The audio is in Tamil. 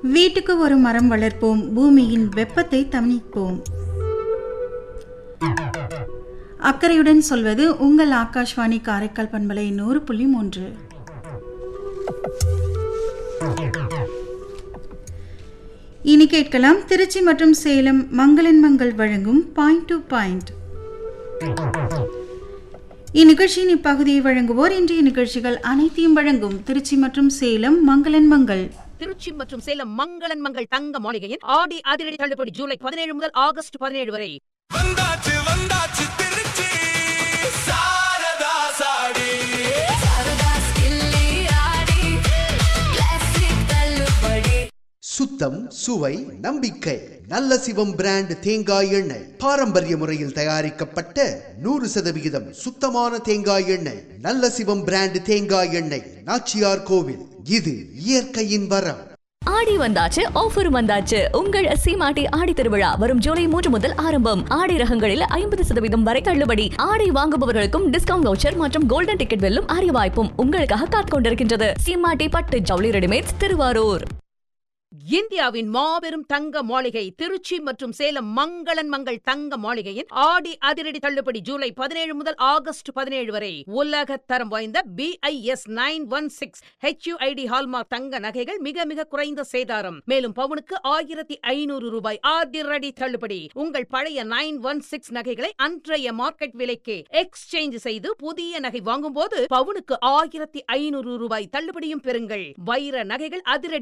வீட்டுக்கு ஒரு மரம் வளர்ப்போம் பூமியின் வெப்பத்தை தணிப்போம் அக்கறையுடன் சொல்வது உங்கள் ஆகாஷ்வாணி காரைக்கால் பண்பலை நூறு புள்ளி மூன்று இனி கேட்கலாம் திருச்சி மற்றும் சேலம் மங்களன் மங்கள் வழங்கும் பாயிண்ட் டு பாயிண்ட் இந்நிகழ்ச்சியின் இப்பகுதியை வழங்குவோர் இன்றைய நிகழ்ச்சிகள் அனைத்தையும் வழங்கும் திருச்சி மற்றும் சேலம் மங்களன் மங்கள் திருச்சி மற்றும் சேலம் மங்களன் மங்கள் தங்க மாளிகையின் ஆடி அதிரடி தள்ளுபடி ஜூலை பதினேழு முதல் ஆகஸ்ட் பதினேழு வரை வந்தாச்சு வந்தாச்சு திருச்சி சாரதா சாடி சுத்தம் சுவை நம்பிக்கை நல்ல சிவம் பிராண்ட் தேங்காய் எண்ணெய் பாரம்பரிய முறையில் தயாரிக்கப்பட்ட நூறு சதவிகிதம் சுத்தமான தேங்காய் எண்ணெய் நல்ல சிவம் பிராண்ட் தேங்காய் எண்ணெய் நாச்சியார் கோவில் இது இயற்கையின் வரம் ஆடி வந்தாச்சு ஆஃபர் வந்தாச்சு உங்கள் சீமாட்டி ஆடி திருவிழா வரும் ஜூலை மூன்று முதல் ஆரம்பம் ஆடி ரகங்களில் ஐம்பது சதவீதம் வரை தள்ளுபடி ஆடை வாங்குபவர்களுக்கும் டிஸ்கவுண்ட் வவுச்சர் மற்றும் கோல்டன் டிக்கெட் வெல்லும் அரிய வாய்ப்பும் உங்களுக்காக காத்துக் கொண்டிருக்கின்றது சீமாட்டி பட்டு ஜவுளி ரெடிமேட்ஸ் திருவாரூர் இந்தியாவின் மாபெரும் தங்க மாளிகை திருச்சி மற்றும் சேலம் மங்களன் மங்கள் தங்க மாளிகையின் ஆடி அதிரடி தள்ளுபடி ஜூலை பதினேழு முதல் ஆகஸ்ட் பதினேழு வரை உலக தரம் வாய்ந்த B I S nine one six H U I D hallmark தங்க நகைகள் மிக மிக குறைந்த சேதாரம் மேலும் பவுனுக்கு ஆயிரத்தி ஐநூறு ரூபாய் அதிரடி தள்ளுபடி உங்கள் பழைய நைன் ஒன் சிக்ஸ் நகைகளை அன்றைய மார்க்கெட் விலைக்கு எக்ஸ்சேஞ்ச் செய்து புதிய நகை வாங்கும்போது பவுனுக்கு ஆயிரத்தி ஐநூறு ரூபாய் தள்ளுபடியும் பெறுங்கள் வைர நகைகள் அதிரடி